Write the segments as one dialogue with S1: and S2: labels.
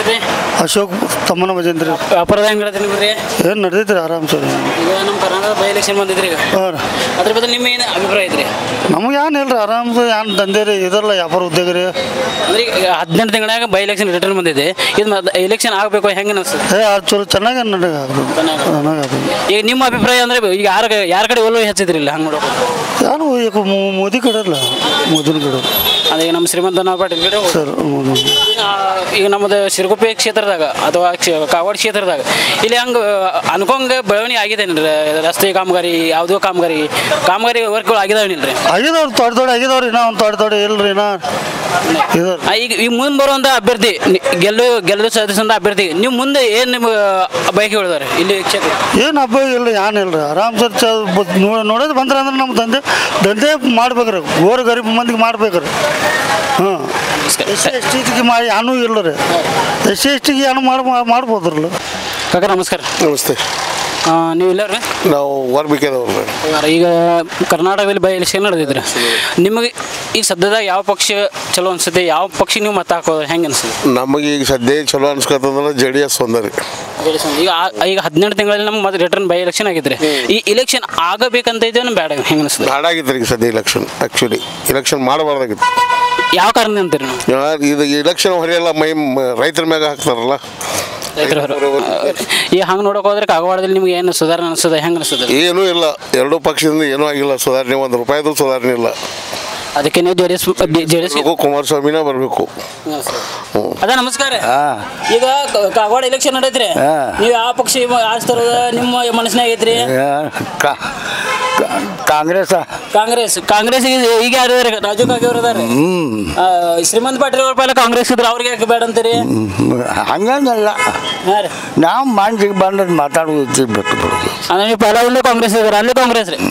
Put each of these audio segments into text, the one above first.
S1: ಹೆಸರು
S2: ಅಶೋಕ್ ತಮ್ಮನ ಭಜಂತ್ರಿ
S1: ವ್ಯಾಪಾರದ ಹೆಂಗೆ ಹೇಳ್ತೀನಿ ನಿಮ್ಗೆ
S2: ಏನು ನಡ್ದೈತ್ರಿ ಆರಾಮ್ ಸರ್
S1: ಈಗ ನಮ್ಮ ಕರ್ನಾಟಕ ಬೈ ಎಲೆಕ್ಷನ್ ಬಂದಿದ್ರಿ ಈಗ
S2: ಹಾಂ
S1: ಅದ್ರ ಬಗ್ಗೆ ನಿಮ್ಮ ಏನು ಅಭಿಪ್ರಾಯ ಐತ್ರಿ
S2: ನಮಗೆ ಏನು ಇಲ್ರಿ ಆರಾಮ್ ಏನು ದಂಧೆ ರೀ ಇದರಲ್ಲ ವ್ಯಾಪಾರ ಉದ್ಯೋಗ ರೀ
S1: ಅಂದ್ರೆ ಈಗ ಹದಿನೆಂಟು ತಿಂಗಳಾಗ ಬೈ ಎಲೆಕ್ಷನ್ ರಿಟರ್ನ್ ಬಂದಿದೆ ಇದು ಎಲೆಕ್ಷನ್ ಆಗಬೇಕು ಹೆಂಗೆ ಅನಿಸ್ತದೆ
S2: ಏ ಅದು ಚಲೋ ಚೆನ್ನಾಗಿ ನನಗೆ ಚೆನ್ನಾಗಿ
S1: ಈಗ ನಿಮ್ಮ ಅಭಿಪ್ರಾಯ ಅಂದ್ರೆ ಈಗ ಯಾರ ಯಾರ ಕಡೆ ಒಲವು ಹೆಚ್ಚಿದ್ರಿ ಇಲ್ಲ ಹಂಗೆ ನೋಡೋಕೆ
S2: ಯಾರು ಈಗ ಮೋ- ಮೋದಿ ಕಡೆ ಅಲ್ಲ ಮೋದಿನ ಕಡೆ
S1: ಅದೇ ನಮ್ಮ ಶ್ರೀಮಂತನ ಪಾಟೀಲ್ ಕಡೆ ಹೋಗ್ಬೇಕು.
S2: ಸರ್ ಮೋದಿ
S1: ಈಗ ಈಗ ನಮ್ಮದು ಸಿರುಗುಪ್ಪೆ ಕ್ಷೇತ್ರದಾಗ ಅಥವಾ ಕ್ಷ- ಕಾಗವಾಡ ಕ್ಷೇತ್ರದಾಗ ಇಲ್ಲಿ ಹಂಗೆ ಅನ್ಕೊಂಗೆ ಬೆಳವಣಿಗೆ ಆಗಿದೆ ರಸ್ತೆ ಕಾಮಗಾರಿ ಯಾವುದೋ ಕಾಮಗಾರಿ ಕಾಮಗಾರಿ ವರ್ಕ್ಗಳು ಆಗಿದಾವೇನಿಲ್ರಿ
S2: ಆಗಿದವ್ರು ತೊಡೆ ತೊಡೆ ಆಗಿದವ್ರಿ ಇನ್ನ ಒಂದು ತೊಡೆ ತೊಡೆ ಇಲ್ರಿ ಇನ್ನ ಇದಾರೆ
S1: ಆ, ಈಗ ಈ ಮುಂದೆ ಬರುವಂಥ ಅಭ್ಯರ್ಥಿ ನಿ- ಗೆಲ್ಲು ಗೆಲ್ಲಲು ಸಾಧಿಸುವಂಥ ಅಭ್ಯರ್ಥಿ ನೀವು ಮುಂದೆ ಏನು ನಿಮ್ಮ ಬಯಕೆ ಹೇಳಿದಾರೆ ಇಲ್ಲಿ ಕ್ಷೇತ್ರ
S2: ಏನು ಹಬ್ಬ ಇಲ್ಲ ಏನು ಇಲ್ರಿ ಆರಾಮ್ ಸರ್ ಚ ಬ- ನೋ- ನೋಡೋದು ಬಂದ್ರೆ ಅಂದ್ರೆ ನಮ್ಮ ದಂಧೆ ದಂಧೆ ಮಾಡ್ಬೇಕ್ರಿ ಗೋರ್ ಗರೀಬ್ ಮಂದಿಗೆ ಮಾಡ್ಬೇಕ್ರಿ ಹಾಂ ಎಸ್ ಸಿ ಎಸ್ ಟಿಗೆ ಮಾಡಿ ಏನೂ ಇಲ್ಲ ರೀ ಎಸ್ ಸಿ ಎಸ್ ಟಿಗೆ ಏನು ಮಾಡಿ ಮಾಡ್ಬೋದ್ರಲ್ಲ
S1: ಕಾಕ ನಮಸ್ಕಾರ
S3: ನಮಸ್ತೆ
S1: ಆ, ನೀವು ಇಲ್ಲವ್ರಿ
S3: ನಾವು ವರ್ಬಿಕೆದವ್ರು
S1: ಈಗ ಕರ್ನಾಟಕದಲ್ಲಿ ಬೈ ಎಲೆಕ್ಷನ್ ನಡೆದಿದ್ರಿ ನಿಮಗೆ ಈಗ ಸದ್ಯದಾಗ ಯಾವ ಪಕ್ಷ ಚಲೋ ಅನ್ಸುತ್ತೆ ಯಾವ ಪಕ್ಷ ನೀವು ಮತ ಹಾಕೋದು ಹೆಂಗೆ ಅನ್ಸುತ್ತೆ
S3: ನಮಗೆ ಈಗ ಸದ್ಯ ಚಲೋ ಅನ್ಸ್ಕೊತಂದ್ರೆ ಜೆ ಡಿ ಎಸ್ ಒಂದ ರೀ
S1: ಈಗ ಆ- ಈಗ ಹದಿನೆಂಟು ತಿಂಗಳಲ್ಲಿ ನಮ್ಗೆ ಮತ್ತೆ ರಿಟರ್ನ್ ಬೈ ಎಲೆಕ್ಷನ್ ಆಗಿದ್ರಿ ಈ ಇಲೆಕ್ಷನ್ ಆಗಬೇಕಂತ ಇದೆಯೋ ಬೇಡ ಹೆಂಗೆ ಅನಿಸ್ತದೆ
S3: ಹಾಡಾಗಿತ್ತು ಈಗ ಸದ್ಯ ಇಲೆಕ್ಷನ್ ಆ್ಯಕ್ಚುಲಿ ಇಲೆಕ್ಷನ್ ಮಾಡಬಾರ್ದಾಗಿತ್ತು
S1: ಯಾವ ಕಾರಣ ಅಂತೀರಿ ನೀವು
S3: ಯಾರ್ ಇದು ಇಲೆಕ್ಷನ್ ಹೊರೆಯಲ್ಲ ಮೈ ಮ- ರೈತರ ಮ್ಯಾಗ ಹಾಕ್ತಾರಲ್ಲ
S1: ರೈತರ ಈ ಹಂಗೆ ನೋಡೋಕೆ ಹೋದ್ರೆ ಕಾಗವಾಡದಲ್ಲಿ ನಿಮ್ಗೆ ಏನು ಸುಧಾರಣೆ ಅನಿಸ್ತದೆ ಹೆಂಗೆ ಅನಿಸ್ತದೆ
S3: ಏನೂ ಇಲ್ಲ ಎರಡೂ ಪಕ್ಷದಿಂದ ಏನೂ ಆಗಿಲ್ಲ ಸುಧಾರಣೆ ಒಂದು ರೂಪಾಯಿದು ಸುಧಾರಣೆ ಇಲ್ಲ
S1: ಅದಕ್ಕೆ ನೀವು J D S J D S
S3: ಬೇಕು ಕುಮಾರಸ್ವಾಮಿನ ಬರಬೇಕು
S1: ಅದ ನಮಸ್ಕಾರ ಈಗ ಕ- ಕಾಗವಾಡ ಎಲೆಕ್ಷನ್ ನಡೆದ್ರಿ ನೀವು ಯಾವ ಪಕ್ಷ ಆರಿಸ್ತಾರದ ನಿಮ್ಮ ಮನಸ್ಸಿನಾಗ ಐತ್ರಿ
S4: ಕಾಂಗ್ರೆಸ್
S1: ಕಾಂಗ್ರೆಸ್ ಕಾಂಗ್ರೆಸ್ ಈಗ ಈಗ ಯಾರು ಇದಾರೆ? ರಾಜು ಕಾಗೆ ಅವರು ಇದಾರೆ ಆ, ಶ್ರೀಮಂತ್ ಪಾಟೀಲ್ ಅವ್ರ ಪೈಲ ಕಾಂಗ್ರೆಸ್ ಇದ್ರು ಅವ್ರಿಗೆ ಯಾಕೆ ಬೇಡ ಅಂತೀರಿ
S4: ಹಂಗಂಗಲ್ಲ
S1: ಹಾಂ ರೀ
S4: ನಾವು ಮನ್ಸಿಗೆ ಬಂದದ್ದು ಮಾತಾಡೋದು ಬಿಟ್ಟು ಬಿಡೋದು
S1: ಅಂದ್ರೆ ನೀವು ಪೈಲ ಇಲ್ಲೇ ಕಾಂಗ್ರೆಸ್ ಇದಾರೆ ಅಲ್ಲಿ ಕಾಂಗ್ರೆಸ್ ರೀ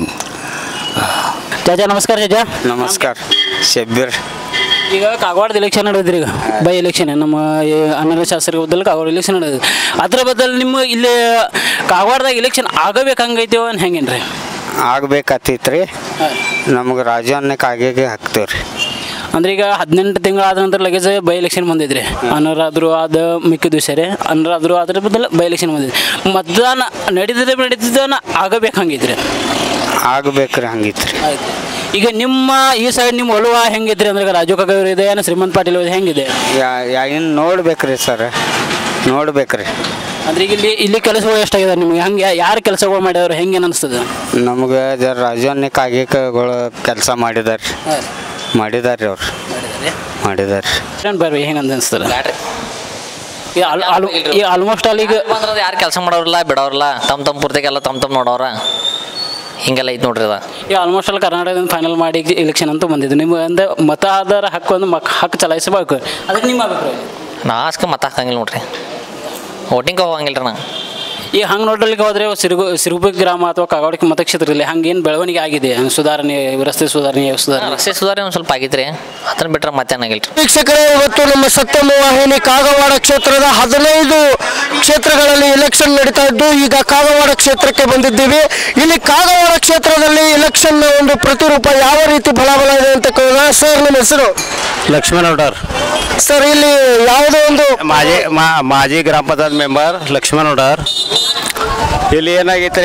S1: ಚಾಚಾ ನಮಸ್ಕಾರ ಚಾಚಾ
S4: ನಮಸ್ಕಾರ ಶಬ್ಬೀರ್
S1: ಈಗ ಕಾಗವಾಡದ ಎಲೆಕ್ಷನ್ ನಡೆದ್ರಿ ಈಗ ಬೈ ಎಲೆಕ್ಷನ್ ನಮ್ಮ ಈ ಹನ್ನೆರಡು ಶಾಸಕರ ಬದಲು ಕಾಗವಾಡ ಎಲೆಕ್ಷನ್ ನಡೆದು ಅದ್ರ ಬದಲು ನಿಮ್ಮ ಇಲ್ಲಿ ಕಾಗವಾಡದಾಗ ಎಲೆಕ್ಷನ್ ಆಗಬೇಕಂಗೈತೇವ ಹೆಂಗೇನ್ರಿ
S4: ಆಗ್ಬೇಕಾತೈತ್ರಿ ನಮಗೆ ರಾಜವನ್ನ ಕಾಗೆಗೆ ಹಾಕ್ತೇವೆ ರೀ
S1: ಅಂದ್ರೆ ಈಗ ಹದಿನೆಂಟು ತಿಂಗಳಾದ ನಂತರ ಲಗೇಜ್ ಬೈ ಎಲೆಕ್ಷನ್ ಬಂದಿದ್ರಿ ಅನರಾದ್ರು ಆದ ಮಿಕ್ಕಿದ್ದು ಸರಿ ಅನರಾದ್ರು ಅದ್ರ ಬದಲು ಬೈ ಎಲೆಕ್ಷನ್ ಬಂದಿದ್ರಿ ಮತದಾನ ನಡೀತಿದ್ದೆ ನಡೀತಿದ್ದಾನ ಆಗಬೇಕಂಗಿದ್ರಿ
S4: ಆಗ್ಬೇಕ್ರಿ ಹಂಗಿತ್ರಿ
S1: ಆಯ್ತು ಈಗ ನಿಮ್ಮ ಈ ಸೈಡ್ ನಿಮ್ಮ ಒಲವ ಹೆಂಗಿದ್ರಿ ಅಂದ್ರೆ ಈಗ ರಾಜು ಕಾಕ ಇದೆ ಏನೋ ಶ್ರೀಮಂತ್ ಪಾಟೀಲ್ ಅವ್ರದ್ದು ಹೆಂಗಿದೆ
S4: ಯಾ ಇನ್ನು ನೋಡ್ಬೇಕ್ರಿ ಸರ್ ನೋಡ್ಬೇಕ್ರಿ
S1: ಅಂದ್ರೆ ಈಗ ಇಲ್ಲಿ ಇಲ್ಲಿ ಕೆಲಸಗಳು ಎಷ್ಟಾಗಿದೆ ನಿಮ್ಗೆ ಹಂಗೆ ಯಾರು ಕೆಲಸಗಳು ಮಾಡ್ಯಾವ್ರು ಹೆಂಗೆ ಅನಿಸ್ತದೆ
S4: ನಮ್ಗೆ ಜರ ರಾಜವನ್ನ ಕಾಗೆಗಳು ಕೆಲಸ ಮಾಡಿದಾರೆ ಮಾಡಿದಾರೆ ಅವ್ರು ಮಾಡಿದಾರೆ
S1: ಏನ್ ಬರ್ರಿ ಹೆಂಗೆ ಅಂತ ಅನಿಸ್ತದೆ ಈಗ ಆಲ್- ಆಲ್- ಈಗ ಆಲ್ಮೋಸ್ಟ್ ಅಲ್ಲಿ ಈಗ
S5: ಬಂದ್ರದ ಯಾರು ಕೆಲಸ ಮಾಡೋರಲ್ಲ ಬಿಡೋರಲ್ಲ ತಮ್ಮ ತಮ್ಮ ಪೂರ್ತಿಗೆಲ್ಲ ತಮ್ಮ ತಮ್ಮ ನೋಡೋರ ಹಿಂಗೆಲ್ಲ ಐತೆ ನೋಡ್ರಿ ಅದ
S1: ಈಗ ಆಲ್ಮೋಸ್ಟ್ ಅಲ್ಲಿ ಕರ್ನಾಟಕದಿಂದ ಫೈನಲ್ ಮಾಡಿ ಎಲೆಕ್ಷನ್ ಅಂತೂ ಬಂದಿದ್ದು ನಿಮ್ಮ ಅಂದ್ರೆ ಮತ ಆಧಾರ ಹಕ್ಕು ಒಂದು ಮಕ್ ಹಕ್ಕು ಚಲಾಯಿಸಬೇಕು ಅದಕ್ಕೆ ನಿಮ್ಮ ಅಭಿಪ್ರಾಯ
S5: ನಾ ಆಸ್ಕ ಮತ ಹಾಕಂಗಿಲ್ಲ ನೋಡ್ರಿ ವೋಟಿಂಗ್ ಹೋಗಂಗಿಲ್ಲ ರೀ ನಾ
S1: ಈಗ ಹಂಗೆ ನೋಡ್ಲಿಕ್ಕೆ ಹೋದ್ರೆ ಸಿರುಗು ಸಿರುಗುಪ್ಪೆ ಗ್ರಾಮ ಅಥವಾ ಕಾಗವಾಡಕ್ಕೆ ಮತಕ್ಷೇತ್ರದಲ್ಲಿ ಹಂಗೇನು ಬೆಳವಣಿಗೆ ಆಗಿದೆ ಹಂಗ್ ಸುಧಾರಣೆ ರಸ್ತೆ ಸುಧಾರಣೆ ಸುಧಾರಣೆ
S5: ರಸ್ತೆ ಸುಧಾರಣೆ ಒಂದು ಸ್ವಲ್ಪ ಆಗಿತ್ರಿ ಅದನ್ನ ಬಿಟ್ರೆ ಮತ್ತೇನಾಗಿಲ್ಲ ರೀ
S6: ವೀಕ್ಷಕರೇ ಇವತ್ತು ನಮ್ಮ ಸತ್ಯಮ ವಾಹಿನಿ ಕಾಗವಾಡ ಕ್ಷೇತ್ರದ ಹದಿನೈದು ಕ್ಷೇತ್ರಗಳಲ್ಲಿ ಎಲೆಕ್ಷನ್ ನಡೀತಾ ಇದ್ದು ಈಗ ಕಾಗವಾಡ ಕ್ಷೇತ್ರಕ್ಕೆ ಬಂದಿದ್ದೀವಿ ಇಲ್ಲಿ ಕಾಗವಾಡ ಕ್ಷೇತ್ರದಲ್ಲಿ ಎಲೆಕ್ಷನ್ ಒಂದು ಪ್ರತಿರೂಪ ಯಾವ ರೀತಿ ಫಲಾಫಲ ಇದೆ ಅಂತ ಕೇಳೋಣ ಸರ್ ನಿಮ್ಮ ಹೆಸರು
S7: ಲಕ್ಷ್ಮಣ ಹುಡಾರ್
S6: ಸರ್ ಇಲ್ಲಿ ಯಾವುದೋ ಒಂದು
S7: ಮಾಜಿ ಮಾ- ಮಾಜಿ ಗ್ರಾಮ ಪಂಚಾಯತ್ ಮೆಂಬರ್ ಲಕ್ಷ್ಮಣ ಹುಡಾರ್ ಇಲ್ಲಿ ಏನಾಗೈತ್ರಿ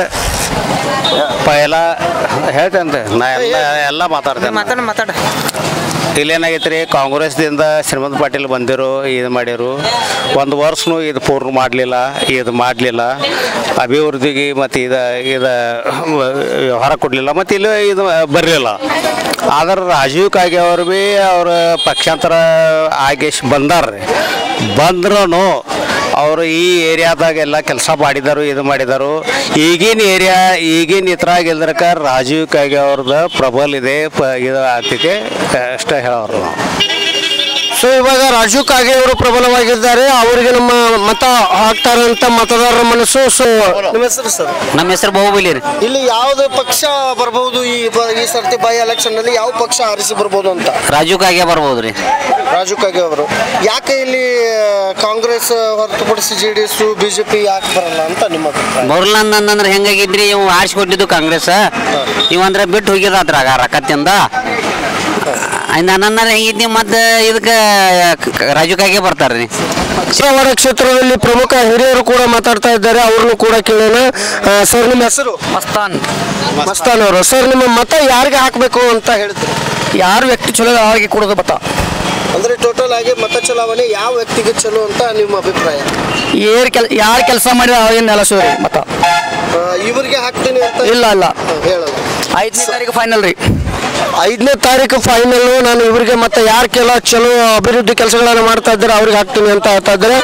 S7: ಪೈಲ ಹೇಳ್ತೇನೆ ನಾ ಎಲ್ಲ ಎಲ್ಲ ಮಾತಾಡ್ತೇನೆ
S5: ಮಾತಾಡ ಮಾತಾಡ
S7: ಇಲ್ಲಿ ಏನಾಗೈತ್ರಿ ಕಾಂಗ್ರೆಸ್ದಿಂದ ಶ್ರೀಮಂತ್ ಪಾಟೀಲ್ ಬಂದಿರು ಇದು ಮಾಡ್ಯಾರು ಒಂದು ವರ್ಷನೂ ಇದು ಪೂರ್ಣ ಮಾಡಲಿಲ್ಲ ಇದು ಮಾಡಲಿಲ್ಲ ಅಭಿವೃದ್ಧಿಗೆ ಮತ್ತು ಇದು ಇದು ವ್ಯವಹಾರ ಕೊಡಲಿಲ್ಲ ಮತ್ತು ಇಲ್ಲಿ ಇದು ಬರಲಿಲ್ಲ ಆದ್ರೆ ರಾಜೀವ್ ಕಾಗೆ ಅವ್ರು ಭೀ ಅವ್ರ ಪಕ್ಷಾಂತರ ಆಗಿ ಬಂದಾರ್ರಿ ಬಂದ್ರೂ ಅವರು ಈ ಏರಿಯಾದಾಗೆಲ್ಲ ಕೆಲಸ ಮಾಡಿದರು ಇದು ಮಾಡಿದರು ಈಗಿನ ಏರಿಯಾ ಈಗಿನ ಇದ್ರಾಗ ಇಲ್ದ್ರಕ ರಾಜೀವ್ ಕಾಗೆ ಅವ್ರದ್ದು ಪ್ರಬಲ್ ಇದೆ ಪ ಇದು ಆಗ್ತೈತೆ ಅಷ್ಟೇ ಹೇಳೋರು ನಾವು
S6: ಸೊ ಇವಾಗ ರಾಜು ಕಾಗೆ ಅವರು ಪ್ರಬಲವಾಗಿದ್ದಾರೆ ಅವರಿಗೆ ನಮ್ಮ ಮತ ಹಾಕ್ತಾರೆ ಅಂತ ಮತದಾರರ ಮನಸ್ಸು ಸೊ ನಿಮ್ಮ ಹೆಸರು ಸರ್
S5: ನಮ್ಮ ಹೆಸರು ಬಾಹುಬಲಿ ರೀ
S6: ಇಲ್ಲಿ ಯಾವ್ದು ಪಕ್ಷ ಬರ್ಬೋದು ಈ ಬ- ಈ ಸರ್ತಿ ಬೈ ಎಲೆಕ್ಷನ್ ನಲ್ಲಿ ಯಾವ ಪಕ್ಷ ಆರಿಸಿ ಬರ್ಬೋದು ಅಂತ
S5: ರಾಜು ಕಾಗೆ ಬರ್ಬೋದು ರೀ
S6: ರಾಜು ಕಾಗೆ ಅವರು ಯಾಕೆ ಇಲ್ಲಿ ಕಾಂಗ್ರೆಸ್ ಹೊರತುಪಡಿಸಿ ಜೆ ಡಿ ಎಸ್ ಬಿಜೆಪಿ ಯಾಕೆ ಬರಲ್ಲ ಅಂತ ನಿಮ್ಮ ಅಭಿಪ್ರಾಯ
S5: ಬರಲ್ಲ ಅಂದ್ರೆ ಹೆಂಗಾಗಿದ್ರಿ ಇವ್ ಆರಿಸಿ ಕೊಟ್ಟಿದ್ದು ಕಾಂಗ್ರೆಸ್ ಇವಂದ್ರೆ ಬಿಟ್ಟು ಹೋಗಿದ ಅದ್ರಾಗ ರೊಕ್ಕ ತಿಂದ
S8: ನನ್ನ ಹೆಂಗಿದ್ನಿ ಮತ್ತೆ ಇದಕ್ಕೆ ರಾಜು ಕಾಗೆ ಬರ್ತಾರೆ ರೀ
S6: ಕಾಗವಾಡ ಕ್ಷೇತ್ರದಲ್ಲಿ ಪ್ರಮುಖ ಹಿರಿಯರು ಕೂಡ ಮಾತಾಡ್ತಾ ಇದ್ದಾರೆ ಅವ್ರನ್ನು ಕೂಡ ಕೇಳೋಣ ಆ, ಸರ್ ನಿಮ್ಮ ಹೆಸರು
S8: ಮಸ್ತಾನ್
S6: ಮಸ್ತಾನ್ ಅವರು ಸರ್ ನಿಮ್ಮ ಮತ ಯಾರಿಗೆ ಹಾಕಬೇಕು ಅಂತ ಹೇಳ್ತೀರಿ
S8: ಯಾರು ವ್ಯಕ್ತಿ ಚಲೋ ಅವ್ರಿಗೆ ಕೊಡೋದು ಬತ್ತ
S6: ಅಂದ್ರೆ ಟೋಟಲ್ ಆಗಿ ಮತ ಚಲಾವಣೆ ಯಾವ ವ್ಯಕ್ತಿಗೆ ಚಲೋ ಅಂತ ನಿಮ್ಮ ಅಭಿಪ್ರಾಯ
S8: ಏರ್ ಕೆಲ್ ಯಾರು ಕೆಲಸ ಮಾಡಿದ್ರೆ ಅವ್ರಿಗೆ ನೆಲಸು ರೀ ಮತ್ತ
S6: ಆ, ಇವರಿಗೆ ಹಾಕ್ತೀನಿ ಅಂತ
S8: ಇಲ್ಲ ಇಲ್ಲ
S6: ಹೇಳಲ್ಲ
S8: ಐದನೇ ತಾರೀಕು ಫೈನಲ್ ರೀ
S6: ಐದನೇ ತಾರೀಕು ಫೈನಲ್ ನಾನು ಇವರಿಗೆ ಮತ್ತೆ ಯಾರು ಕೆಲ ಚಲೋ ಅಭಿವೃದ್ಧಿ ಕೆಲಸಗಳನ್ನು ಮಾಡ್ತಾ ಇದ್ದಾರೆ ಅವ್ರಿಗೆ ಹಾಕ್ತೀನಿ ಅಂತ ಹೇಳ್ತಾ ಇದ್ದಾರೆ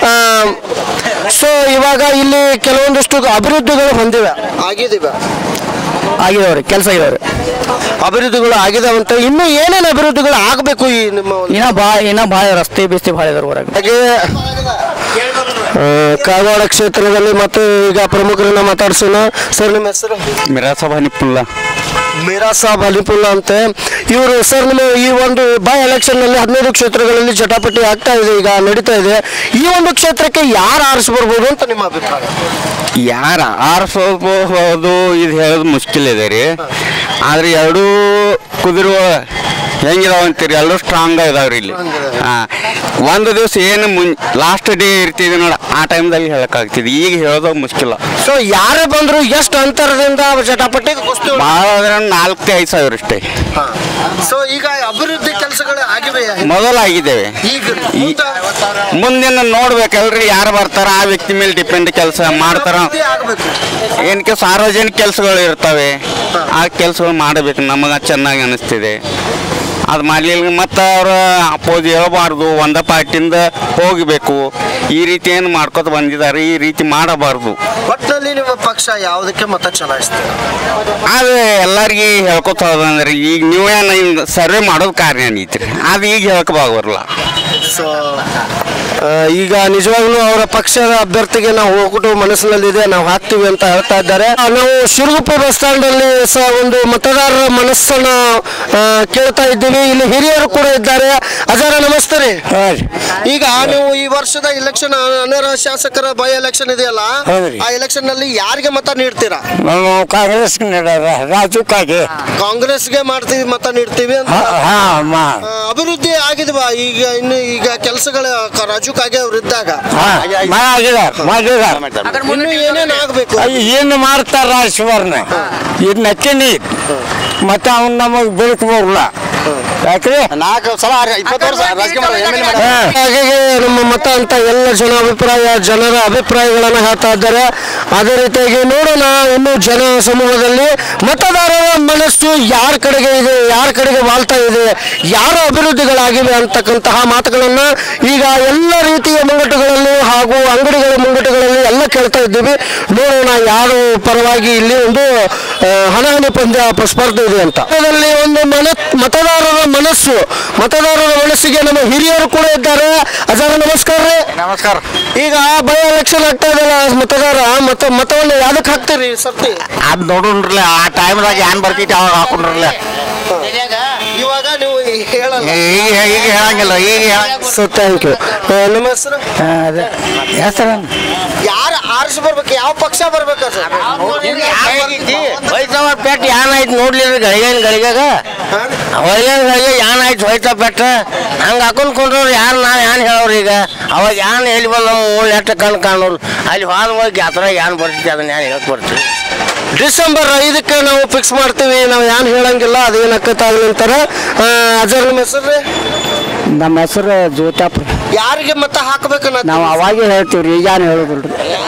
S6: ಸೊ ಇವಾಗ ಇಲ್ಲಿ ಕೆಲವೊಂದಿಷ್ಟು ಅಭಿವೃದ್ಧಿಗಳು ಹೊಂದಿವೆ ಆಗಿದಿವೆ
S8: ಆಗಿದವ್ರಿ ಕೆಲಸ ಆಗಿದವ್ರಿ
S6: ಅಭಿವೃದ್ಧಿಗಳು ಆಗಿದಾವಂತ ಇನ್ನು ಏನೇನು ಅಭಿವೃದ್ಧಿಗಳು ಆಗಬೇಕು ಈ ನಿಮ್ಮ ಒಂದು-
S8: ಇನ್ನ ಬಾ ಇನ್ನ ಭಾಳ ರಸ್ತೆ ಬಿಸ್ತಿ ಭಾಳ ಇದಾರೆ ಹೊರಗೆ
S6: ಹಾಗೆ ಆ, ಕಾಗವಾಡ ಕ್ಷೇತ್ರದಲ್ಲಿ ಮತ್ತು ಈಗ ಪ್ರಮುಖರನ್ನ ಮಾತಾಡ್ಸೋಣ ಸರ್ ನಿಮ್ಮ ಹೆಸರು
S4: ಮಿರಾಸಬ್ ಹನಿಪುಲ್ಲ
S6: ಮೀರಾ ಸಾಬ್ ಅಲಿಪುಲ್ಲ ಅಂತೆ ಇವರು ಸರ್ ನಿಮ್ಮ ಈ ಒಂದು ಬೈ ಎಲೆಕ್ಷನ್ ನಲ್ಲಿ ಹದಿನೈದು ಕ್ಷೇತ್ರಗಳಲ್ಲಿ ಜಟಾಪಟಿ ಆಗ್ತಾ ಇದೆ ಈಗ ನಡೀತಾ ಇದೆ ಈ ಒಂದು ಕ್ಷೇತ್ರಕ್ಕೆ ಯಾರು ಆರಿಸಿ ಬರ್ಬೋದು ಅಂತ ನಿಮ್ಮ ಅಭಿಪ್ರಾಯ
S4: ಯಾರ ಆರಿಸೋದು ಇದು ಹೇಳೋದು ಮುಷ್ಕಿಲ್ ಇದೆ ರೀ ಆದ್ರೆ ಎರಡೂ ಕುದುರೆ ಹೆಂಗಿದಾವ ಅಂತೀರಿ ಎಲ್ಲರೂ ಸ್ಟ್ರಾಂಗ್ ಇದಾವ್ರಿ ಇಲ್ಲಿ ಹಾಂ ಒಂದು ದಿವಸ ಏನು ಮುನ್ ಲಾಸ್ಟ್ ಡೇ ಇರ್ತಿದೆ ನೋಡಿ ಆ ಟೈಮ್ದಲ್ಲಿ ಹೇಳಕ್ಕಾಗ್ತಿದೆ ಈಗ ಹೇಳೋದು ಮುಷ್ಕಿಲ್ಲ
S6: ಸೊ ಯಾರೇ ಬಂದ್ರು ಎಷ್ಟು ಅಂತರದಿಂದ ಜಟಾಪಟಿಗೆ ಕುಸ್ತಿ
S4: ಭಾಳ ಅಂದ್ರೆ ನಾಲ್ಕು ಐದು ಸಾವಿರ ಅಷ್ಟೇ
S6: ಸೊ ಈಗ ಅಭಿವೃದ್ಧಿ ಕೆಲಸಗಳು ಆಗಿವೆ
S4: ಮೊದಲಾಗಿದ್ದೇವೆ
S6: ಈಗ
S4: ಈ- ಮುಂದಿನ ನೋಡ್ಬೇಕಲ್ರಿ ಯಾರು ಬರ್ತಾರ ಆ ವ್ಯಕ್ತಿ ಮೇಲೆ ಡಿಪೆಂಡ್ ಕೆಲಸ ಮಾಡ್ತಾರ
S6: ಆಗಬೇಕು
S4: ಏನಕ್ಕೆ ಸಾರ್ವಜನಿಕ ಕೆಲಸಗಳು ಇರ್ತವೆ ಆ ಕೆಲಸಗಳು ಮಾಡಬೇಕು ನಮಗೆ ಚೆನ್ನಾಗಿ ಅನಿಸ್ತಿದೆ ಅದು ಮಾಡಲಿಲ್ಲ ಮತ್ತು ಅವ್ರ ಅಪೋಸ್ ಹೇಳ್ಬಾರ್ದು ಒಂದ ಪಾರ್ಟಿಯಿಂದ ಹೋಗಬೇಕು ಈ ರೀತಿ ಏನು ಮಾಡ್ಕೊತ ಬಂದಿದ್ದಾರೆ ಈ ರೀತಿ ಮಾಡಬಾರ್ದು
S6: ಒಟ್ಟಿನಲ್ಲಿ ನಿಮ್ಮ ಪಕ್ಷ ಯಾವುದಕ್ಕೆ ಮತ ಚಲಾಯಿಸ್ತೀರಾ
S4: ಆದರೆ ಎಲ್ಲರಿಗೆ ಹೇಳ್ಕೊತ ಹೋದಂದ್ರೆ ಈಗ ನೀವೇನು ಹಿಂಗೆ ಸರ್ವೆ ಮಾಡೋದು ಕಾರಣ ಏನೈತ್ರಿ ಅದು ಈಗ ಹೇಳ್ಕೊಬಾಗ ಬರಲ್ಲ
S6: ಸೊ ಈಗ ನಿಜವಾಗ್ಲೂ ಅವರ ಪಕ್ಷದ ಅಭ್ಯರ್ಥಿಗೆ ನಾವು ಹೋಗ್ಬಿಟ್ಟು ಮನಸ್ಸಿನಲ್ಲಿದೆ ನಾವು ಹಾಕ್ತೀವಿ ಅಂತ ಹೇಳ್ತಾ ಇದ್ದಾರೆ ಆ, ನಾವು ಶಿರುಗುಪ್ಪೆ ಬಸ್ ಸ್ಟ್ಯಾಂಡ್ ಅಲ್ಲಿ ಸಹ ಒಂದು ಮತದಾರರ ಮನಸ್ಸನ್ನ ಆ, ಕೇಳ್ತಾ ಇದ್ದೀವಿ ಇಲ್ಲಿ ಹಿರಿಯರು ಕೂಡ ಇದ್ದಾರೆ ಅಜಾರ ನಮಸ್ತೆ ರೀ ಈಗ ನೀವು ಈ ವರ್ಷದ ಇಲೆಕ್ಷನ್ ಅನರ್ಹ ಶಾಸಕರ ಬೈ ಎಲೆಕ್ಷನ್ ಇದೆಯಲ್ಲ ಆ ಎಲೆಕ್ಷನ್ ನಲ್ಲಿ ಯಾರಿಗೆ ಮತ ನೀಡ್ತೀರಾ
S9: ನಾವು ಕಾಂಗ್ರೆಸ್ ರಾಜು ಕಾಗೆ
S6: ಕಾಂಗ್ರೆಸ್ಗೆ ಮಾಡ್ತೀವಿ ಮತ ನೀಡ್ತೀವಿ ಅಂತ
S9: ಹಾ ಮಾ
S6: ಆ, ಅಭಿವೃದ್ಧಿ ಆಗಿದ್ವಾ ಈಗ ಇನ್ನು ಈಗ ಕೆಲಸಗಳ ಕ- ರಾಜು ಕಾಗೆ ಅವ್ರು ಇದ್ದಾಗ
S9: ಮಾಡಿದಾರ ಮಾಡಿದಾರ
S6: ಇನ್ನು ಏನೇನ್ ಆಗ್ಬೇಕು
S9: ಏನು ಮಾಡ್ತಾರ ಸುವರ್ಣ ಇದು ನಕ್ಕೆ ನೀರು ಮತ್ತೆ ಅವ್ನು ನಮಗೆ ಬೆಳಕು ಬರಲ್ಲ ಯಾಕ್ರಿ
S7: ನಾಲ್ಕು ಸಲ ಇಪ್ಪತ್ತು ವರ್ಷ ರಾಜಕೀಯ
S6: ಹಾಗಾಗಿ ನಮ್ಮ ಮತ ಅಂತ ಎಲ್ಲ ಜನ ಅಭಿಪ್ರಾಯ ಜನರ ಅಭಿಪ್ರಾಯಗಳನ್ನ ಹೇಳ್ತಾ ಇದ್ದಾರೆ ಅದೇ ರೀತಿಯಾಗಿ ನೋಡೋಣ ಇನ್ನು ಜನ ಸಮೂಹದಲ್ಲಿ ಮತದಾರರ ಮನಸ್ಸು ಯಾರ ಕಡೆಗೆ ಇದೆ ಯಾರ ಕಡೆಗೆ ವಾಲ್ತಾ ಇದೆ ಯಾರ ಅಭಿವೃದ್ಧಿಗಳಾಗಿವೆ ಅಂತಕ್ಕಂತಹ ಮಾತುಗಳನ್ನ ಈಗ ಎಲ್ಲ ರೀತಿಯ ಮುಂಗಟ್ಟುಗಳಲ್ಲಿ ಹಾಗೂ ಅಂಗಡಿಗಳ ಮುಂಗಟ್ಟುಗಳಲ್ಲಿ ಎಲ್ಲ ಕೇಳ್ತಾ ಇದ್ದೀವಿ ನೋಡೋಣ ಯಾರು ಪರವಾಗಿ ಇಲ್ಲಿ ಒಂದು ಆ, ಹಣಾಹಣಿ ಪಂದ್ಯ ಪ- ಸ್ಪರ್ಧೆ ಇದೆ ಅಂತ ಅದರಲ್ಲಿ ಒಂದು ಮನ ಮತದಾರರ ಮನಸ್ಸು ಮತದಾರರ ಮನಸ್ಸಿಗೆ ನಮ್ಮ ಹಿರಿಯರು ಕೂಡ ಇದ್ದಾರೆ ಅಜಾರ ನಮಸ್ಕಾರ ರೀ
S9: ನಮಸ್ಕಾರ
S6: ಈಗ ಬೈ ಎಲೆಕ್ಷನ್ ಆಗ್ತಾ ಇದೆಯಲ್ಲ ಮತದಾರ ಮತ ಮತವನ್ನು ಯಾವ್ದಕ್ಕೆ ಹಾಕ್ತೀರಿ ಸರ್ತಿ
S9: ಅದು ನೋಡೋಣ್ರಲ್ಲ ಆ ಟೈಮ್ದಾಗ ಏನ್ ಬರ್ತೈತಿ ಅವಾಗ ಹಾಕೊಂಡ್ರಲ್ಲ
S6: ಇವಾಗ ನೀವು ಹೇಳಲ್ಲ
S9: ಈಗ ಈಗ ಹೇಳಂಗಿಲ್ಲ ಈಗ ಹೇಳಂಗಿಲ್ಲ.
S6: ಸೊ ಥ್ಯಾಂಕ್ ಯು ನಿಮ್ಮ ಹೆಸರು
S9: ಅದೇ ಹೆಸರು
S6: ಯಾರು ಆರಿಸಿ ಬರ್ಬೇಕು ಯಾವ ಪಕ್ಷ ಬರ್ಬೇಕು ಸರ್
S9: ಹೋಯ್ತವ ಪೆಟ್ ಏನಾಯ್ತು ನೋಡ್ಲಿಲ್ಲ ಗಳಿಗೇನ್ ಗಳಿಗಾಗ ಹೊಯ್ಗೇನ್ ಗಳಿಗೆ ಏನಾಯ್ತು ಹೋಯ್ತ ಪೆಟ್ಟ ಹಂಗೆ ಹಾಕೊಂಡ್ ಕೊಂಡ್ರವ್ರು ಯಾರು ನಾನು ಏನ್ ಹೇಳೋರು ಈಗ ಅವಾಗ ಏನ್ ಹೇಳಿ ಬಂದ ನಮ್ಮ ಊళ్ళ ಎಟ್ಟ ಕಣ್ ಕಾಣೋರು ಅಲ್ಲಿ ಹೋದ ಹೋಗಿ ಆ ಥರ ಏನ್ ಬರ್ತೈತಿ ಅದನ್ನ ಏನ್ ಹೇಳಕ್ ಬರ್ತೀವಿ
S6: ಡಿಸೆಂಬರ್ ಐದಕ್ಕೆ ನಾವು ಫಿಕ್ಸ್ ಮಾಡ್ತೀವಿ ನಾವು ಏನು ಹೇಳಂಗಿಲ್ಲ ಅದೇನಕ್ಕತ್ತ ನಂತರ ಅಜರ್ ನಿಮ್ಮ ಹೆಸರು ರೀ
S9: ನಮ್ಮ ಹೆಸರು ಜ್ಯೋತಾಪ್ರ
S6: ಯಾರಿಗೆ ಮತ ಹಾಕ್ಬೇಕು
S9: ನಾವು ಅವಾಗೇ ಹೇಳ್ತೀವ್ರಿ ಈಗ ಏನು ಹೇಳೋದಿಲ್ರಿ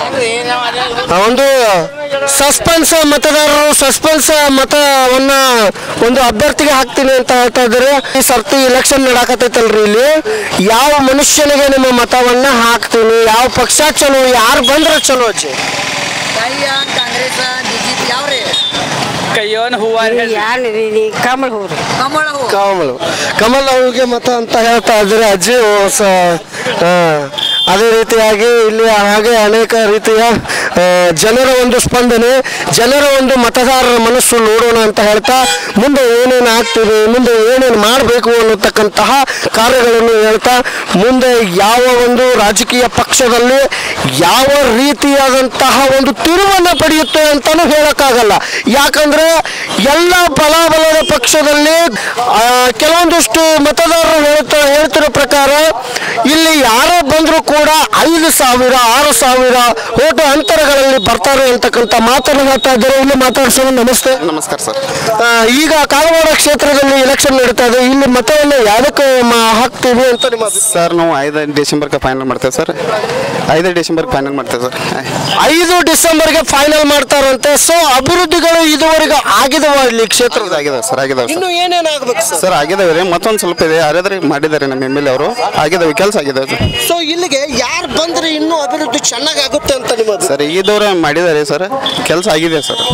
S6: ಒಂದು ಸಸ್ಪೆನ್ಸ್ ಮತದಾರರು ಸಸ್ಪೆನ್ಸ್ ಮತವನ್ನ ಒಂದು ಅಭ್ಯರ್ಥಿಗೆ ಹಾಕ್ತೀನಿ ಅಂತ ಹೇಳ್ತಾ ಇದ್ದಾರೆ ಈ ಸರ್ತಿ ಇಲೆಕ್ಷನ್ ನಡಾಕತ್ತೈತಲ್ರಿ ಇಲ್ಲಿ ಯಾವ ಮನುಷ್ಯನಿಗೆ ನಿಮ್ಮ ಮತವನ್ನ ಹಾಕ್ತೀನಿ ಯಾವ ಪಕ್ಷ ಚಲೋ ಯಾರು ಬಂದ್ರೆ ಚಲೋ ಅಜ್ಜಿ
S10: ಕಾಂಗ್ರೆಸ್ ಬಿಜೆಪಿ ಯಾವ್ರಿ
S1: ಕೈಯೋನ್ ಹೂವ
S10: ಕಮಲ ಹೂ ಕಮಲ ಹೂ
S6: ಕಮಲ್ ಕಮಲ್ ಅವ್ರಿಗೆ ಮತ ಅಂತ ಹೇಳ್ತಾ ಇದ್ದಾರೆ ಅಜ್ಜಿ ಓ ಸ- ಆ, ಅದೇ ರೀತಿಯಾಗಿ ಇಲ್ಲಿ ಹಾಗೆ ಅನೇಕ ರೀತಿಯ ಆ, ಜನರ ಒಂದು ಸ್ಪಂದನೆ ಜನರ ಒಂದು ಮತದಾರರ ಮನಸ್ಸು ನೋಡೋಣ ಅಂತ ಹೇಳ್ತಾ ಮುಂದೆ ಏನೇನು ಆಗ್ತಿದೆ ಮುಂದೆ ಏನೇನು ಮಾಡಬೇಕು ಅನ್ನತಕ್ಕಂತಹ ಕಾರ್ಯಗಳನ್ನು ಹೇಳ್ತಾ ಮುಂದೆ ಯಾವ ಒಂದು ರಾಜಕೀಯ ಪಕ್ಷದಲ್ಲಿ ಯಾವ ರೀತಿಯಾದಂತಹ ಒಂದು ತಿರುವನ್ನು ಪಡೆಯುತ್ತೆ ಅಂತಾನು ಹೇಳಕ್ಕಾಗಲ್ಲ ಯಾಕಂದ್ರೆ ಎಲ್ಲ ಬಲಾಬಲದ ಪಕ್ಷದಲ್ಲಿ ಆ, ಕೆಲವೊಂದು ಒಂದಿಷ್ಟು ಮತದಾರರು ಹೇಳ್ತಾ ಹೇಳ್ತಿರೋ ಪ್ರಕಾರ ಇಲ್ಲಿ ಯಾರೇ ಬಂದರೂ ಕೂಡ ಐದು ಸಾವಿರ ಆರು ಸಾವಿರ ಓಟು ಅಂತರಗಳಲ್ಲಿ ಬರ್ತಾರೆ ಅಂತಕ್ಕಂಥ ಮಾತನ್ನು ಹೇಳ್ತಾ ಇದ್ದಾರೆ ಇಲ್ಲಿ ಮಾತಾಡ್ಸೋಣ ನಮಸ್ತೆ
S11: ನಮಸ್ಕಾರ ಸರ್
S6: ಆ, ಈಗ ಕಾಗವಾಡ ಕ್ಷೇತ್ರದಲ್ಲಿ ಎಲೆಕ್ಷನ್ ನಡೀತಾ ಇದೆ ಇಲ್ಲಿ ಮತವನ್ನು ಯಾವುದಕ್ಕೆ ಮ- ಹಾಕ್ತೀವಿ ಅಂತ ನಿಮ್ಮ ಅಭಿಪ್ರಾಯ?
S11: ಸರ್ ನಾವು ಐದು ಡಿಸೆಂಬರ್ಗೆ ಫೈನಲ್ ಮಾಡ್ತೇವೆ ಸರ್ ಐದು ಡಿಸೆಂಬರ್ಗೆ ಫೈನಲ್ ಮಾಡ್ತೇವೆ ಸರ್
S6: ಐದು ಡಿಸೆಂಬರ್ಗೆ ಫೈನಲ್ ಮಾಡ್ತಾರಂತೆ ಸೊ ಅಭಿವೃದ್ಧಿಗಳು ಇದುವರೆಗೆ ಆಗಿದವ ಇಲ್ಲಿ ಕ್ಷೇತ್ರ
S11: ಆಗಿದಾವೆ ಸರ್ ಆಗಿದಾವೆ
S6: ಇನ್ನು
S11: ಸರ್
S6: ಏನೇನು ಆಗ್ಬೇಕು ಸರ್
S11: ಸರ್ ಆಗಿದಾವೆ ರೀ ಮತ್ತೊಂದು ಸ್ವಲ್ಪ ಇದೆ ಯಾರಾದ್ರೂ ಮಾಡಿದ್ದಾರೆ ನಮ್ಮ ಎಮ್ ಎಲ್ ಎ ಅವರು ಆಗಿದಾವೆ ಕೆಲಸ ಆಗಿದಾವೆ ಸರ್
S6: ಸೊ ಇಲ್ಲಿಗೆ ಯಾರು ಬಂದ್ರೆ ಇನ್ನೂ ಅಭಿವೃದ್ಧಿ ಚೆನ್ನಾಗಿ ಆಗುತ್ತೆ ಅಂತ ನಿಮ್ಮ ಅಭಿಪ್ರಾಯ?
S11: ಸರ್ ಈದವ್ರೆ ಮಾಡಿದ್ದಾರೆ ಸರ್ ಕೆಲಸ ಆಗಿದೆ ಸರ್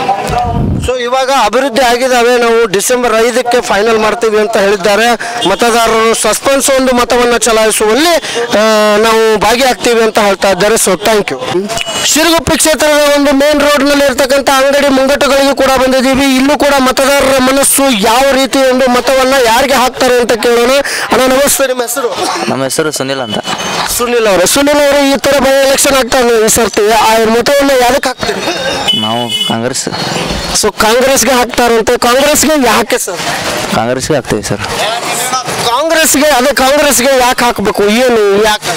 S6: ಸೊ ಇವಾಗ ಅಭಿವೃದ್ಧಿ ಆಗಿದ್ದಾವೆ ನಾವು ಡಿಸೆಂಬರ್ ಐದಕ್ಕೆ ಫೈನಲ್ ಮಾಡ್ತೀವಿ ಅಂತ ಹೇಳಿದ್ದಾರೆ ಮತದಾರರು ಸಸ್ಪೆನ್ಸ್ ಒಂದು ಮತವನ್ನು ಚಲಾಯಿಸುವಲ್ಲಿ ಆ, ನಾವು ಭಾಗಿಯಾಗ್ತೀವಿ ಅಂತ ಹೇಳ್ತಾ ಇದ್ದಾರೆ ಸೊ ಥ್ಯಾಂಕ್ ಯು ಶಿರಗುಪ್ಪಿ ಕ್ಷೇತ್ರದ ಒಂದು ಮೇನ್ ರೋಡ್ ನಲ್ಲಿ ಇರ್ತಕ್ಕಂಥ ಅಂಗಡಿ ಮುಂಗಟ್ಟುಗಳಿಗೂ ಕೂಡ ಬಂದಿದ್ದೀವಿ ಇಲ್ಲೂ ಕೂಡ ಮತದಾರರ ಮನಸ್ಸು ಯಾವ ರೀತಿ ಒಂದು ಮತವನ್ನ ಯಾರಿಗೆ ಹಾಕ್ತಾರೆ ಅಂತ ಕೇಳೋಣ ಅಣ್ಣ ನಮಸ್ತೆ ನಿಮ್ಮ ಹೆಸರು
S5: ನಮ್ಮ ಹೆಸರು ಸುನಿಲ್ ಅಂತ
S6: ಸುನಿಲ್ ಅವರೇ ಸುನಿಲ್ ಅವರು ಈ ತರ ಬೈ ಎಲೆಕ್ಷನ್ ಆಗ್ತಾ ಇದೆ ಈ ಸರ್ತಿ ಆ ಮತವನ್ನ ಯಾವ್ದಕ್ಕೆ ಹಾಕ್ತೀರಿ
S5: ನಾವು ಕಾಂಗ್ರೆಸ್
S6: ಸೊ ಕಾಂಗ್ರೆಸ್ಗೆ ಹಾಕ್ತಾರಂತೆ ಕಾಂಗ್ರೆಸ್ಗೆ ಯಾಕೆ ಸರ್
S5: ಕಾಂಗ್ರೆಸ್ಗೆ ಹಾಕ್ತೀವಿ ಸರ್
S6: ಕಾಂಗ್ರೆಸ್ಗೆ ಅದೇ ಕಾಂಗ್ರೆಸ್ಗೆ ಯಾಕೆ ಹಾಕಬೇಕು ಏನು ಯಾಕೆ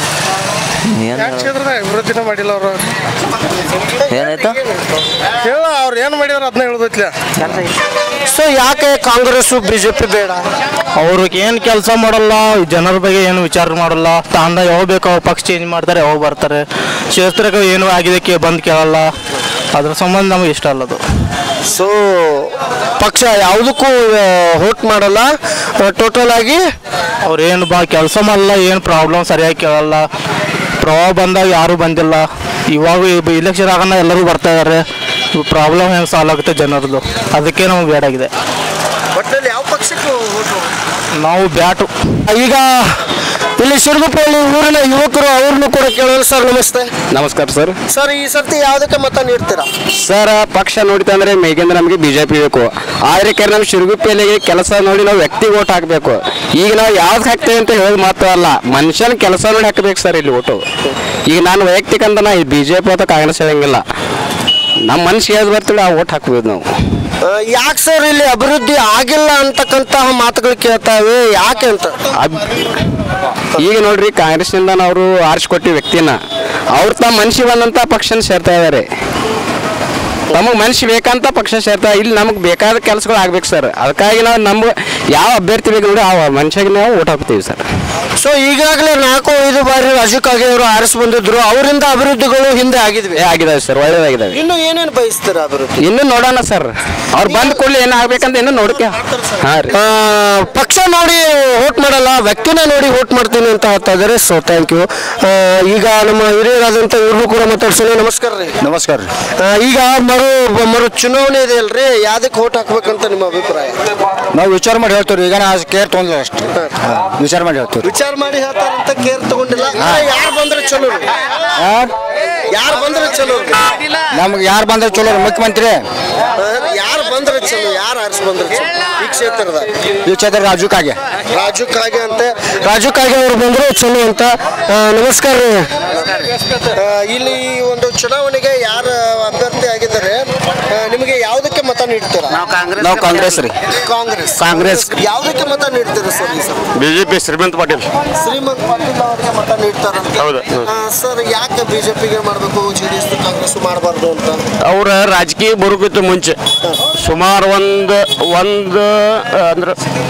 S2: ಕ್ಷೇತ್ರದ ಅಭಿವೃದ್ಧಿನ ಮಾಡಿಲ್ಲ ಅವರು
S5: ಏನಾಯ್ತು
S2: ಹೇಳ ಅವ್ರು ಏನು ಮಾಡಿದಾರೆ ಅದನ್ನ ಹೇಳೋದೈತ್ಲ
S6: ಸೊ ಯಾಕೆ ಕಾಂಗ್ರೆಸ್ ಬಿಜೆಪಿ ಬೇಡ
S12: ಅವ್ರಿಗೆ ಏನು ಕೆಲಸ ಮಾಡಲ್ಲ ಜನರ ಬಗ್ಗೆ ಏನು ವಿಚಾರ ಮಾಡಲ್ಲ ತಾಂದ ಯಾವಾಗ ಬೇಕು ಅವಾಗ ಪಕ್ಷ ಚೇಂಜ್ ಮಾಡ್ತಾರೆ ಯಾವಾಗ ಬರ್ತಾರೆ ಕ್ಷೇತ್ರಕ್ಕೆ ಏನು ಆಗಿದೆ ಕೇ ಬಂದು ಕೇಳಲ್ಲ ಅದ್ರ ಸಂಬಂಧ ನಮಗೆ ಇಷ್ಟ ಅಲ್ಲದು
S6: ಸೊ ಪಕ್ಷ ಯಾವುದಕ್ಕೂ ಹೋಟ್ ಮಾಡಲ್ಲ ಟೋಟಲ್ ಆಗಿ
S12: ಅವ್ರು ಏನು ಬಾ ಕೆಲಸ ಮಾಡಲ್ಲ ಏನು ಪ್ರಾಬ್ಲಮ್ ಸರಿಯಾಗಿ ಕೇಳಲ್ಲ ಪ್ರವಾಹ ಬಂದಾಗ ಯಾರೂ ಬಂದಿಲ್ಲ ಇವಾಗ ಇಲೆಕ್ಷನ್ ಆಗೋಣ ಎಲ್ಲರೂ ಬರ್ತಾ ಇದ್ದಾರೆ ಪ್ರಾಬ್ಲಮ್ ಹೆಂಗೆ ಸಾಲ್ವ್ ಆಗುತ್ತೆ ಜನರದು ಅದಕ್ಕೆ ನಮಗೆ ಬೇಡಾಗಿದೆ
S6: ಒಟ್ಟಲ್ಲಿ ಯಾವ ಪಕ್ಷಕ್ಕೂ
S12: ನಾವು ಬ್ಯಾಟು
S6: ಈಗ ಇಲ್ಲಿ ಶಿರಗುಪ್ಪಳ್ಳಿ ಊರಿನ ಯುವಕರು ಅವ್ರನ್ನು ಕೂಡ ಕೇಳೋಣ ಸರ್ ನಮಸ್ತೆ
S11: ನಮಸ್ಕಾರ ಸರ್
S6: ಸರ್ ಈ ಸರ್ತಿ ಯಾವುದಕ್ಕೆ ಮತ ನೀಡ್ತೀರಾ
S4: ಸರ್ ಪಕ್ಷ ನೋಡಿತು ಅಂದ್ರೆ ಮೇಗಿಂದ ನಮಗೆ ಬಿಜೆಪಿ ಬೇಕು ಆದ್ರೆ ಕೆಲ ನಮ್ಮ ಶಿರುಗುಪ್ಪಿಯಲ್ಲಿ ಕೆಲಸ ನೋಡಿ ನಾವು ವ್ಯಕ್ತಿಗೆ ಓಟ್ ಹಾಕಬೇಕು ಈಗ ನಾವು ಯಾವ್ದು ಹಾಕ್ತೇವೆ ಅಂತ ಹೇಳೋದು ಮಾತ್ರ ಅಲ್ಲ ಮನುಷ್ಯನ ಕೆಲಸ ನೋಡಿ ಹಾಕಬೇಕು ಸರ್ ಇಲ್ಲಿ ಓಟು ಈಗ ನಾನು ವೈಯಕ್ತಿಕ ಅಂತ ನಾ ಬಿ ಜೆ ಪಿ ಅಥವಾ ಕಾಂಗ್ರೆಸ್ ಹೇಳಂಗಿಲ್ಲ ನಮ್ಮ ಮನುಷ್ಯ ಯಾವ್ದು ಬರ್ತೀವಿ ಆ ಓಟ್ ಹಾಕ್ಬೋದು ನಾವು
S6: ಯಾಕೆ ಸರ್ ಇಲ್ಲಿ ಅಭಿವೃದ್ಧಿ ಆಗಿಲ್ಲ ಅಂತಕ್ಕಂತಹ ಮಾತುಗಳು ಕೇಳ್ತಾವೆ ಯಾಕೆ ಅಂತ
S4: ಅಬ್- ಈಗ ನೋಡ್ರಿ ಕಾಂಗ್ರೆಸ್ನಿಂದ ಅವರು ಆರಿಸ್ಕೊಟ್ಟಿ ವ್ಯಕ್ತಿನ ಅವ್ರು ತಮ್ಮ ಮನುಷ್ಯ ಬಂದಂತ ಪಕ್ಷನ ಸೇರ್ತಾ ಇದಾರೆ ನಮಗೆ ಮನುಷ್ಯ ಬೇಕಂತ ಪಕ್ಷ ಸೇರ್ತಾ ಇಲ್ಲಿ ನಮಗೆ ಬೇಕಾದ ಕೆಲಸಗಳು ಆಗ್ಬೇಕು ಸರ್ ಅದಕ್ಕಾಗಿ ನಾವು ನಮ್ಮ ಯಾವ ಅಭ್ಯರ್ಥಿ ಬೇಕು ನೋಡಿ ಆ ಮನುಷ್ಯಗೆ ನಾವು ಓಟ್ ಹಾಕ್ತೀವಿ ಸರ್
S6: ಸೊ ಈಗಾಗಲೇ ನಾಲ್ಕು ಐದು ಬಾರಿ ರಾಜು ಕಾಗೆ ಅವರು ಆರಿಸಿ ಬಂದಿದ್ರು ಅವರಿಂದ ಅಭಿವೃದ್ಧಿಗಳು ಹಿಂದೆ ಆಗಿದ್ವಿ
S4: ಆಗಿದಾವೆ ಸರ್ ಒಳ್ಳೇದಾಗಿದ್ದಾವೆ
S6: ಇನ್ನು ಏನೇನು ಬಯಸ್ತೀರಾ ಅಭಿವೃದ್ಧಿ
S4: ಇನ್ನು ನೋಡೋಣ ಸರ್ ಅವ್ರು ಬಂದ ಕೂಡಲೇ ಏನಾಗ್ಬೇಕಂತ ಇನ್ನು ನೋಡ್ತೀವಿ ಹಾಂ ರೀ
S6: ಆ, ಪಕ್ಷ ನೋಡಿ ವೋಟ್ ಮಾಡಲ್ಲ ವ್ಯಕ್ತಿನ ನೋಡಿ ವೋಟ್ ಮಾಡ್ತೀನಿ ಅಂತ ಹೇಳ್ತಾ ಇದ್ದಾರೆ ಸೊ ಥ್ಯಾಂಕ್ ಯು ಈಗ ನಮ್ಮ ಹಿರಿಯರಾದಂಥ ಇವ್ರನ್ನೂ ಕೂಡ ಮಾತಾಡ್ಸೋಣ ನಮಸ್ಕಾರ ರೀ
S11: ನಮಸ್ಕಾರ ರೀ
S6: ಆ, ಈಗ ಮರು ಮರು ಚುನಾವಣೆ ಇದೆ ಅಲ್ರಿ ಯಾವ್ದಕ್ಕೆ ವೋಟ್ ಹಾಕ್ಬೇಕಂತ ನಿಮ್ಮ ಅಭಿಪ್ರಾಯ
S11: ನಾವು ವಿಚಾರ ಮಾಡಿ ಹೇಳ್ತೀವಿ ಈಗ ನಾ ಕೇರ್ ತೊಗೊಂಡಿಲ್ಲ ಅಷ್ಟು ವಿಚಾರ ಮಾಡಿ ಹೇಳ್ತೀವಿ
S6: ವಿಚಾರ ಮಾಡಿ ಹೇಳ್ತಾರಂತ ಕೇರ್ ತಗೊಂಡಿಲ್ಲ ಯಾರು ಬಂದ್ರೆ ಚಲೋ ಯಾರು ಬಂದ್ರೆ ಚಲೋ
S11: ನಮ್ಗೆ ಯಾರು ಬಂದ್ರೆ ಚಲೋ ರೀ ಮುಖ್ಯಮಂತ್ರಿ
S6: ಯಾರು ಬಂದ್ರೆ ಚಲೋ ಯಾರು ಆರಿಸಿ ಬಂದ್ರೆ ಚಲೋ ಈ ಕ್ಷೇತ್ರದ
S11: ಈ ಕ್ಷೇತ್ರ ರಾಜು ಕಾಗೆ
S6: ರಾಜು ಕಾಗೆ ಅಂತ ರಾಜು ಕಾಗೆ ಅವರು ಬಂದ್ರು ಚಲೋ ಅಂತ ಆ, ನಮಸ್ಕಾರ ರೀ ಆ, ಇಲ್ಲಿ ಈ ಒಂದು ಚುನಾವಣೆಗೆ ಯಾರು ಅಭ್ಯರ್ಥಿ ಆಗಿದ್ದಾರೆ ಆ, ನಿಮಗೆ ಯಾವುದಕ್ಕೆ ಮತ ನೀಡ್ತೀರಾ
S11: ನಾವು ಕಾಂಗ್ರೆಸ್ ರೀ
S6: ಕಾಂಗ್ರೆಸ್
S11: ಕಾಂಗ್ರೆಸ್.
S6: ಯಾವುದಕ್ಕೆ ಮತ ನೀಡ್ತೀರಾ ಸರ್ ಈ ಸಲ
S11: ಬಿಜೆಪಿ ಶ್ರೀಮಂತ್ ಪಾಟೀಲ್
S6: ಶ್ರೀಮಂತ್ ಪಾಟೀಲ್ ಅವರಿಗೆ ಮತ ನೀಡ್ತಾರಂತೆ
S11: ಹೌದು, ಹೌದು.
S6: ಆ, ಸರ್ ಯಾಕೆ ಬಿಜೆಪಿಗೆ ಮಾಡಬೇಕು ಜೆ ಡಿ ಎಸ್ ಕಾಂಗ್ರೆಸ್ ಮಾಡಬಾರ್ದು ಅಂತ
S4: ಅವ್ರ ರಾಜಕೀಯ ಬರೋಕ್ಕಿಂತ ಮುಂಚೆ ಸುಮಾರು ಒಂದು ಒಂದು ಅಂದ್ರೆ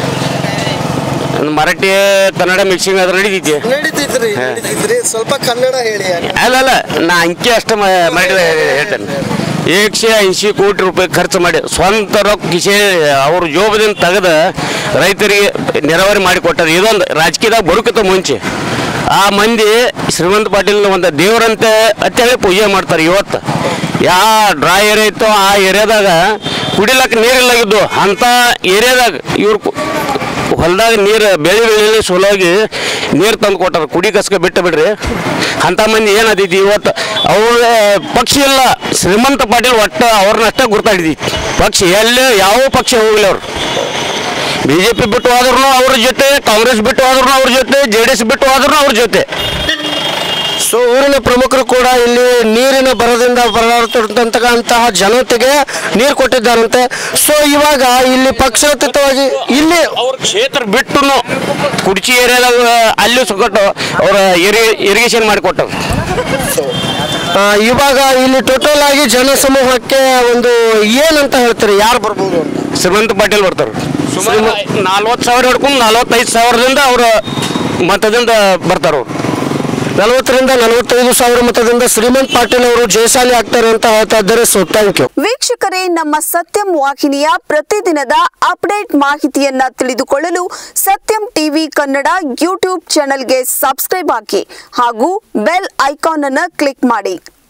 S4: ಒಂದು ಮರಾಠಿ ಕನ್ನಡ ಮಿಕ್ಸಿಂಗ್ ಅದ್ರ ನಡೀತೈತಿ
S6: ನಡೀತಿದ್ರಿ ನಡೀತಿದ್ರಿ ಸ್ವಲ್ಪ ಕನ್ನಡ ಹೇಳಿ
S4: ಅಲ್ಲ ಅಲ್ಲ ನಾ ಅಂಕಿ ಅಷ್ಟು ಮ- ಮಾಡಿ ಹೇಳ್ತೇನೆ ಏಕ್ಶೆ ಐಂಶಿ ಕೋಟಿ ರೂಪಾಯಿ ಖರ್ಚು ಮಾಡಿ ಸ್ವಂತ ರೊಕ್ಕ ಕಿಸೆ ಅವ್ರ ಜೋಬದಿಂದ ತೆಗೆದ ರೈತರಿಗೆ ನೆರವರಿ ಮಾಡಿಕೊಟ್ಟರು ಇದೊಂದು ರಾಜಕೀಯದಾಗ ಬರೋಕ್ಕಿಂತ ಮುಂಚೆ ಆ ಮಂದಿ ಶ್ರೀಮಂತ ಪಾಟೀಲ್ ಒಂದು ದೇವರಂತೆ ಅಂತೇಳಿ ಪೂಜೆ ಮಾಡ್ತಾರೆ ಇವತ್ತು ಯಾವ ಡ್ರಾ ಏರಿಯಾ ಇತ್ತು ಆ ಏರಿಯಾದಾಗ ಕುಡಿಲಕ್ಕೆ ನೀರಿಲ್ಲಾಗಿದ್ದು ಅಂಥ ಏರಿಯಾದಾಗ ಇವ್ರು ಕು- ಹೊಲದಾಗ ನೀರು ಬೆಳೆ ಬೆಳೆಯಲ್ಲಿ ಸೋಲಾಗಿ ನೀರು ತಂದು ಕೊಟ್ಟಾರ ಕುಡಿ ಕಸ್ಕ ಬಿಟ್ಟು ಬಿಡ್ರಿ ಅಂಥ ಮಂದಿ ಏನಾದೈತಿ ಇವತ್ತು ಅವ್ರ ಪಕ್ಷ ಇಲ್ಲ ಶ್ರೀಮಂತ ಪಾಟೀಲ್ ಒಟ್ಟು ಅವ್ರನ್ನಷ್ಟ ಗುರ್ತಾಡಿದೈತಿ ಪಕ್ಷ ಎಲ್ಲೇ ಯಾವ ಪಕ್ಷ ಹೋಗಿಲ್ಲ ಅವ್ರು ಬಿ ಜೆ ಪಿ ಬಿಟ್ಟು ಹೋದ್ರೂ ಅವ್ರ ಜೊತೆ ಕಾಂಗ್ರೆಸ್ ಬಿಟ್ಟು ಹೋದ್ರೂ ಅವ್ರ ಜೊತೆ ಜೆ ಡಿ ಎಸ್ ಬಿಟ್ಟು ಹೋದ್ರೂ ಅವ್ರ ಜೊತೆ
S6: ಸೊ ಊರಿನ ಪ್ರಮುಖರು ಕೂಡ ಇಲ್ಲಿ ನೀರಿನ ಬರದಿಂದ ಬರತಕ್ಕಂತಹ ಜನತೆಗೆ ನೀರು ಕೊಟ್ಟಿದ್ದಾರಂತೆ ಸೊ ಇವಾಗ ಇಲ್ಲಿ ಪಕ್ಷಾತೀತವಾಗಿ ಇಲ್ಲಿ
S4: ಅವ್ರ ಕ್ಷೇತ್ರ ಬಿಟ್ಟು ಕುರ್ಚಿ ಏರಿಯಾದಾಗ ಅಲ್ಲಿ ಸುಕೊಟ್ಟು ಅವ್ರ ಇರಿಗೇಷನ್ ಮಾಡಿಕೊಟ್ಟರು
S6: ಆ, ಇವಾಗ ಇಲ್ಲಿ ಟೋಟಲ್ ಆಗಿ ಜನಸಮೂಹಕ್ಕೆ ಒಂದು ಏನಂತ ಹೇಳ್ತೀರಿ ಯಾರು ಬರ್ಬೋದು ಅಂತ
S4: ಶ್ರೀಮಂತ ಪಾಟೀಲ್ ಬರ್ತಾರೆ ಸುಮಾರು ನಲ್ವತ್ತು ಸಾವಿರ ಹಿಡ್ಕೊಂಡು ನಲ್ವತ್ತೈದು ಸಾವಿರದಿಂದ ಅವ್ರ ಮತದಿಂದ ಬರ್ತಾರೆ ಅವ್ರು
S6: ನಲವತ್ತರಿಂದ ನಲವತ್ತೈದು ಸಾವಿರ ಮತದಿಂದ ಶ್ರೀಮಂತ್ ಪಾಟೀಲ್ ಅವರು ಜಯಶಾಲಿ ಆಗ್ತಾರೆ ಅಂತ ಹೇಳ್ತಾ ಇದ್ದಾರೆ ಸೊ ಥ್ಯಾಂಕ್ ಯು
S13: ವೀಕ್ಷಕರೇ ನಮ್ಮ ಸತ್ಯಂ ವಾಹಿನಿಯ ಪ್ರತಿದಿನದ ಅಪ್ಡೇಟ್ ಮಾಹಿತಿಯನ್ನ ತಿಳಿದುಕೊಳ್ಳಲು ಸತ್ಯಂ ಟಿವಿ ಕನ್ನಡ ಯೂಟ್ಯೂಬ್ ಚಾನೆಲ್ಗೆ ಸಬ್ಸ್ಕ್ರೈಬ್ ಹಾಕಿ ಹಾಗೂ ಬೆಲ್ ಐಕಾನ್ ಅನ್ನು ಕ್ಲಿಕ್ ಮಾಡಿ